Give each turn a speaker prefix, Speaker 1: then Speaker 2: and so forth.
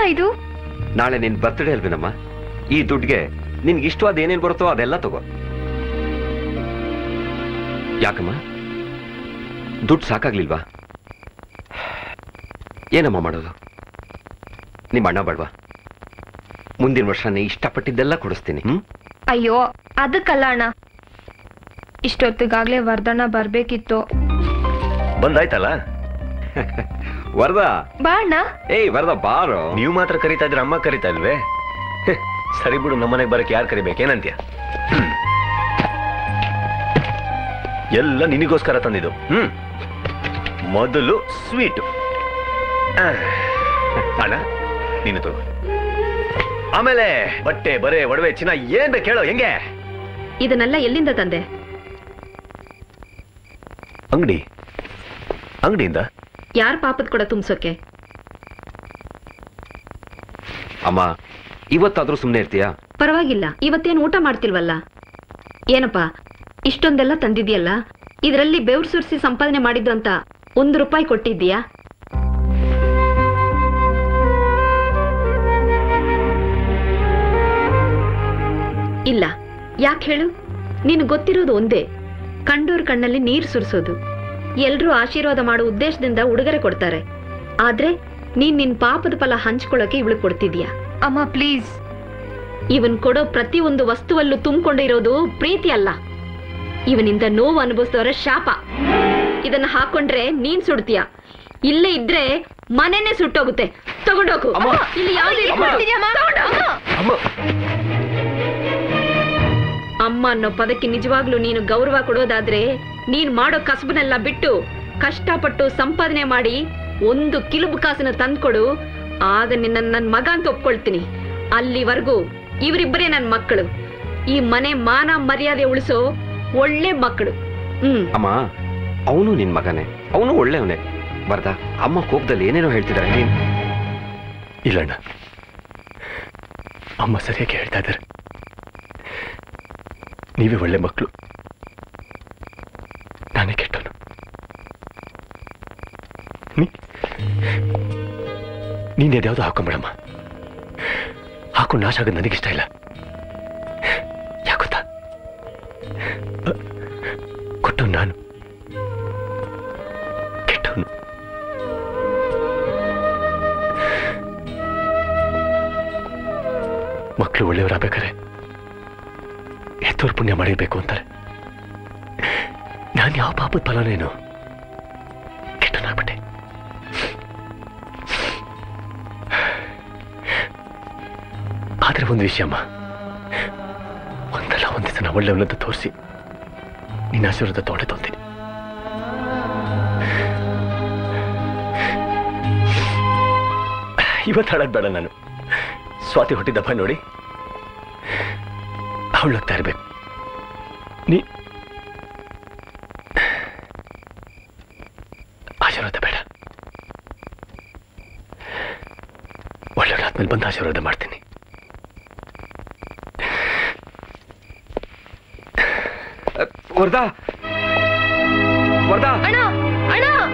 Speaker 1: ಇದು
Speaker 2: ನಾಳೆ ನಿನ್ ಬರ್ತ್ಡೇ ಅಲ್ವೇನಮ್ಮ ಈ ದುಡ್ಡಿಗೆ ನಿನ್ಗೆ ಇಷ್ಟವಾದ ಏನೇನ್ ಬರುತ್ತೋ ಅದೆಲ್ಲ ತಗೋ ಯಾಕಮ್ಮ ದುಡ್ಡು ಸಾಕಾಗ್ಲಿಲ್ವಾ ಏನಮ್ಮ ಮಾಡೋದು ನಿಮ್ಮ ಅಣ್ಣ ಬಡವಾ ಮುಂದಿನ ವರ್ಷ ನೀ ಇಷ್ಟಪಟ್ಟಿದ್ದೆಲ್ಲ ಕೊಡಿಸ್ತೀನಿ ಹ್ಮ್
Speaker 1: ಅಯ್ಯೋ ಅದಕ್ಕಲ್ಲ ಅಣ್ಣ ಇಷ್ಟೊತ್ತಿಗಾಗ್ಲೇ ವರ್ಧಣ್ಣ ಬರ್ಬೇಕಿತ್ತು
Speaker 3: ಬಂದಾಯ್ತಲ್ಲ
Speaker 2: ವರದ
Speaker 1: ಬಾ ಅಣ್ಣ
Speaker 2: ಏಯ್ ವರದ ಬಾರೋ
Speaker 3: ನೀವು ಮಾತ್ರ ಕರಿತಾ ಇದ್ರೆ ಅಮ್ಮ ಕರಿತಾ ಇಲ್ವೇ ಹೆ, ಸರಿ ಬಿಡು ನಮ್ಮನೆಗೆ ಬರಕ್ಕೆ ಯಾರು ಕರಿಬೇಕೇನಂತ್ಯ ಹ್ಮ್. ಎಲ್ಲ ನಿನಗೋಸ್ಕರ ತಂದಿದ್ದು ಹ್ಮ್ ಮೊದಲು ಸ್ವೀಟ್ ಅಣ್ಣ ನೀನು ತಗೋ ಆಮೇಲೆ ಬಟ್ಟೆ ಬರೆ ಒಡವೆ ಚಿನ್ನ ಏನ್ ಬೇಕು ಹೇಳೋ ಹೆಂಗೆ
Speaker 4: ಇದನ್ನೆಲ್ಲ ಎಲ್ಲಿಂದ ತಂದೆ
Speaker 3: ಅಂಗಡಿ ಅಂಗಡಿಯಿಂದ
Speaker 4: ಯಾರ್ ಪಾಪದ ಕೊಡ ತುಂಬ್ಸೋಕೆ
Speaker 2: ಅಮ್ಮ ಇವತ್ತಾದ್ರೂ ಸುಮ್ಮನೆ ಇರ್ತೀಯಾ
Speaker 4: ಪರವಾಗಿಲ್ಲ ಇವತ್ತೇನು ಊಟ ಮಾಡ್ತಿಲ್ವಲ್ಲ ಏನಪ್ಪ ಇಷ್ಟೊಂದೆಲ್ಲ ತಂದಿದ್ಯಲ್ಲ ಇದರಲ್ಲಿ ಬೆವ್ರು ಸುರಿಸಿ ಸಂಪಾದನೆ ಮಾಡಿದ್ದು ಅಂತ ಒಂದು ರೂಪಾಯಿ ಕೊಟ್ಟಿದ್ದೀಯಾ ಇಲ್ಲ ಯಾಕೆ ಹೇಳು ನೀನು ಗೊತ್ತಿರೋದು ಒಂದೇ ಕಂಡೋರ್ ಕಣ್ಣಲ್ಲಿ ನೀರು ಸುರಿಸೋದು ಎಲ್ರೂ ಆಶೀರ್ವಾದ ಮಾಡೋ ಉದ್ದೇಶದಿಂದ ಉಡುಗೊರೆ ಕೊಡ್ತಾರೆ ಆದ್ರೆ ನೀನ್ ನಿನ್ ಪಾಪದ ಫಲ ಹಂಚ್ಕೊಳ್ಳೋಕೆ ಇವಳು ಕೊಡ್ತಿದ್ಯಾ
Speaker 1: ಅಮ್ಮ ಪ್ಲೀಸ್
Speaker 4: ಇವನ್ ಕೊಡೋ ಪ್ರತಿ ಒಂದು ವಸ್ತುವಲ್ಲೂ ತುಂಬಿಕೊಂಡಿರೋದು ಪ್ರೀತಿ ಅಲ್ಲ ಇವನಿಂದ ನೋವು ಅನುಭವಿಸಿದವರ ಶಾಪ ಇದನ್ನ ಹಾಕೊಂಡ್ರೆ ನೀನ್ ಸುಡ್ತೀಯ ಇಲ್ಲೇ ಇದ್ರೆ ಮನೆನೇ ಸುಟ್ಟೋಗುತ್ತೆ ತಗೊಂಡೋಗು
Speaker 2: ಅಮ್ಮ!
Speaker 4: ಇಲ್ಲಿ ಯಾವ್ದು
Speaker 1: ಏನ್ ಮಾಡ್ತಿದ್ಯಮ್ಮ? ಅಮ್ಮ!
Speaker 3: ಅಮ್ಮ
Speaker 4: ಅಮ್ಮ ಅನ್ನೋ ಪದಕ್ಕೆ ನಿಜವಾಗ್ಲೂ ನೀನು ಗೌರವ ಕೊಡೋದಾದ್ರೆ ನೀನ್ ಮಾಡೋ ಕಸಬನೆಲ್ಲ ಬಿಟ್ಟು ಕಷ್ಟಪಟ್ಟು ಸಂಪಾದನೆ ಮಾಡಿ ಒಂದು ಕಿಲುಬು ಕಾಸನ್ನ ತಂದ್ಕೊಡು ಆಗ ನಿನ್ನ ನನ್ ಮಗ ಅಂತ ಒಪ್ಕೊಳ್ತೀನಿ ಅಲ್ಲಿವರೆಗೂ ಇವರಿಬ್ಬರೇ ನನ್ ಮಕ್ಕಳು ಈ ಮನೆ ಮಾನ ಮರ್ಯಾದೆ ಉಳಿಸೋ ಒಳ್ಳೆ ಮಕ್ಕಳು ಹ್ಮ್
Speaker 2: ಅಮ್ಮ ಅವನು ನಿನ್ ಮಗನೇ ಅವನು ಒಳ್ಳೆಯವನೇ ಬರ್ದ ಅಮ್ಮ ಕೋಪದಲ್ಲಿ ಏನೇನೋ ಹೇಳ್ತಿದ್ದಾರೆ ನೀನ್
Speaker 3: ಇಲ್ಲಣ್ಣ ಅಮ್ಮ ಸರಿಯಾಗಿ ಹೇಳ್ತಾ ಇದ್ದಾರೆ ನೀವೇ ಒಳ್ಳೆ ಮಕ್ಕಳು ನಾನೇ ಕೆಟ್ಟವನು ನೀ- ನೀನ್ ಅದ್ಯಾವುದೋ ಹಾಕೊಂಬೇಡಮ್ಮ ಹಾಕೊಂಡು ನಾಶ ಆಗೋದು ನನಗಿಷ್ಟ ಇಲ್ಲ ಯಾಕೊತ್ತಾ ಕೊಟ್ಟು ನಾನು ಕೆಟ್ಟವನು ಮಕ್ಕಳು ಒಳ್ಳೆಯವರಾಗಬೇಕಾರೆ ಎತ್ತೋರು ಪುಣ್ಯ ಮಾಡಿರ್ಬೇಕು ಅಂತಾರೆ ನಾನು ಯಾವ ಪಾಪದ ಫಲನೇನು ಕೆಟ್ಟನಾಗ್ಬಿಟ್ಟೆ ಆದ್ರೆ ಒಂದು ವಿಷಯ ಅಮ್ಮ ಒಂದಲ್ಲ ಒಂದು ದಿವಸ ನಾ ಒಳ್ಳೆಯವನಂತ ತೋರಿಸಿ ನಿನ್ನ ಆಶೀರ್ವಾದ ತಗೊಂಡೆ ತೊಂತೀನಿ ಇವತ್ತು ಹಾಡೋದು ಬೇಡ ನಾನು ಸ್ವಾತಿ ಹುಟ್ಟಿದಪ್ಪ ನೋಡಿ ಅವಳಾಗ್ತಾ ಇರ್ಬೇಕು ನೀ ಆಶೀರ್ವಾದ ಬೇಡ ಒಳ್ಳೆಯವರಾದ್ಮೇಲೆ ಬಂದು ಆಶೀರ್ವಾದ ಮಾಡ್ತೀನಿ
Speaker 2: ವರ್ದಾ ವರ್ದಾ
Speaker 1: ಅಣ್ಣ ಅಣ್ಣ